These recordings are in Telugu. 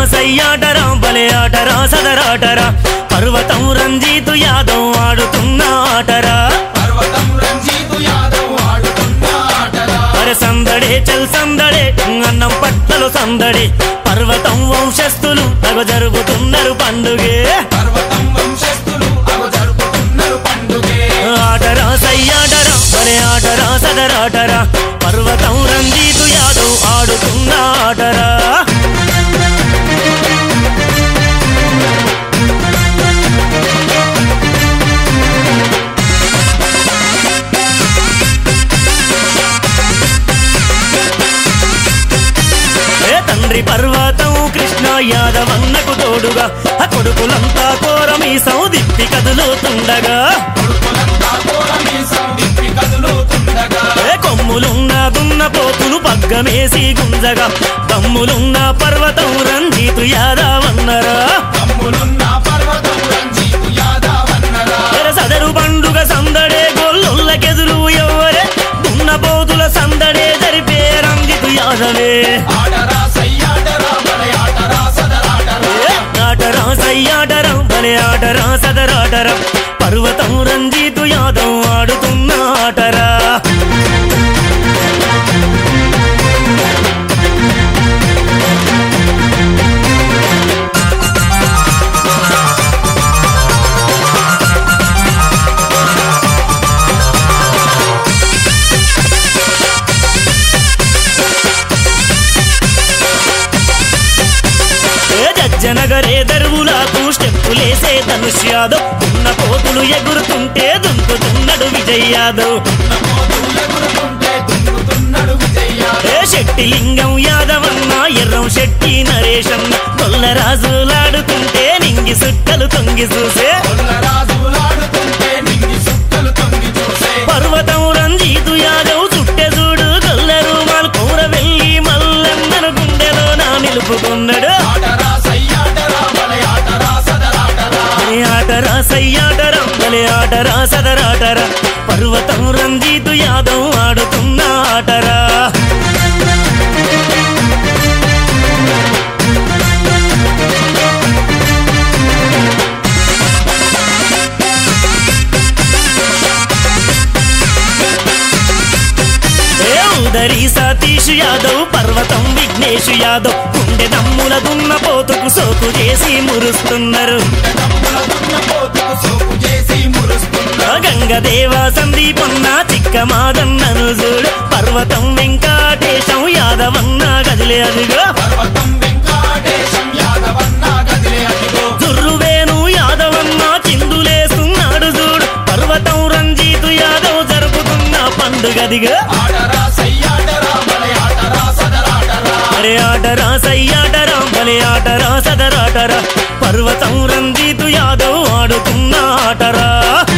సయ్యాటరా బలే ఆటరా సదరాటరా పర్వతం రంజితు యాదవ్ ఆడుతున్న ఆటరా పర్వతం రంజితు యాదవ్ ఆడుతున్న ఆటరా అరే సందడే చల్ సందడే అన్నం పట్టలు సందడే పర్వతం వంశస్థులు తగ జరుపుతున్నారు పండుగే పర్వతం వంశస్థులు అవ జరుపుతున్నారు పండుగే ఆటరా సయ్యాటరా బలే ఆటరా సదరాటరా పర్వతం రంజితు యాదవ్ ఆడుతున్న ఆటరా ఏ తండ్రి పర్వతం కృష్ణ యాదవన్నకు తోడుగా ఆ కొడుకులంతా కోరమీసం దిప్పి కదులుతుండగా కొడుకులంతా కోరమీసం దిప్పి కదులుతుండగా ఏ కొమ్ములున్న దున్న పోతులు పగ్గమేసి గుంజగా తమ్ములున్న పర్వతం రంజితు యాదవన్నరా తమ్ములున్న పర్వతం రంజితు యాదవన్నరా ఎర సదరు పండుగ సందడే గొల్లకెదురు ఎవరే దున్న పోతుల సందడే జరిపే రంజితు యాదవే ఆటరా సయ్యాటరా బలే ఆటరా సదరాటరా ఏ ఆటరా సయ్యాటరా భలే ఆటరా సదరాటరా పర్వతం రంజితు యాదవ్ ఆడుతున్న ఆటరా ఏ జజ్జనగరే దరువులకు స్టెప్పులేసే ధనుష్ యాదవ్ ఉన్న పోతులు ఎగురుతుంటే దుంకుతున్నాడు విజయ్ యాదవ్ పోతులు ఎగురుతుంటే దుంకుతున్నాడు విజయ్య ఏ శెట్టి లింగం యాదవన్న ఎర్రం శెట్టి నరేశన్న కొల్లరాజులాడుతుంటే నింగి సుట్టలు తొంగి చూసే కొల్లరాజులాడుతుంటే నింగి సుక్కలు తొంగి చూసే పర్వతం రంజితు యాదవ్ చుట్టె చూడు గొల్లరు మాల్ కూర వెళ్ళి మల్లన్నను గుండెలో నా నిలుపుకున్నాడు ఆటరా సయ్యాటరా బలే ఆటరా సదరాటరా ఏ ఆటరా సయ్యాటరా భలే ఆటరా సదరాటరా పర్వతం రంజితు యాదవ్ ఆడుతున్న ఆటరా ఏ ఉదరి సతీష్ యాదవ్ పర్వతం విఘ్నేష్ యాదవ్ గుండె దమ్ముల దున్న పోతుకు సోకు చేసి మురుస్తున్నారు తమ్ముల దున్న పోతుకు సోపు చేసి మురుస్తున్నా గంగదేవ సందీపన్న చిక్క మాదన్నను చూడు పర్వతం వెంకటేశం యాదవన్న గదిలే అదిగో పర్వతం వెంకటేశం యాదవన్న గదిలే అదిగో దుర్రువేను యాదవన్న చిందులేస్తున్నాడు చూడు పర్వతం రంజితు యాదవ్ జరుపుతున్న పండుగదిగా ఆటరా సయ్యాటరా బలే ఆటరా సదరాటరా అరే ఆటరా సయ్యాటరా భలే ఆటరా సదరాటరా పర్వతం రంజితు యాదవ్ ఆడుతున్న ఆటరా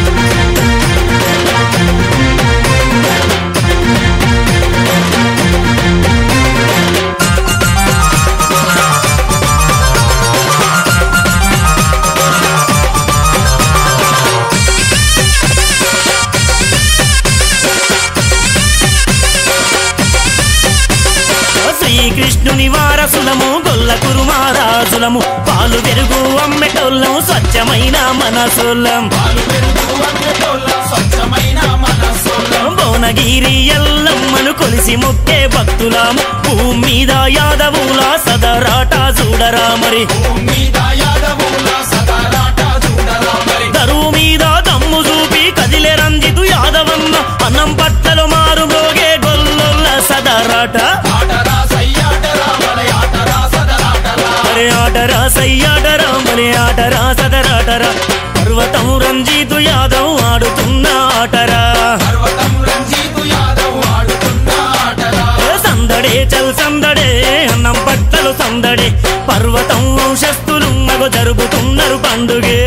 శ్రీకృష్ణుని వారసులము గొల్ల కురుమారాజులము పాలు పెరుగు అమ్మెటోళ్ళం స్వచ్ఛమైన మనసులం పాలు పెరుగు అన్నటోళ్ళ స్వచ్ఛమైన మనస్సులం భువనగిరి ఎల్లమ్మను కొలిసి మొక్కే భక్తులాము భూమి మీద యాదవుల సదరాట చూడరా మరి భూమి మీద యాదవుల సదరాట చూడరా మరి దరువు మీద దమ్ము చూపి కదిలే రంజితు యాదవన్న అన్నం పట్టలు మారు మోగే గొల్లొల్ల సదరాట ఆటరా సయ్యాటరా బలే ఆటరా సదరాటరా అరే ఆటరా సయ్యాటరా మరి ఆటరా సదరాటరా పర్వతం రంజితు యాదవ్ ఆడుతున్న ఆటరా పర్వతం రంజితు యాదవ్ ఆడుతున్న ఆటరా ఏ సందడే చల్ సందడే అన్నం పట్టలు సందడే పర్వతం వంశస్థులు మగ జరుపుతున్నారు పండుగే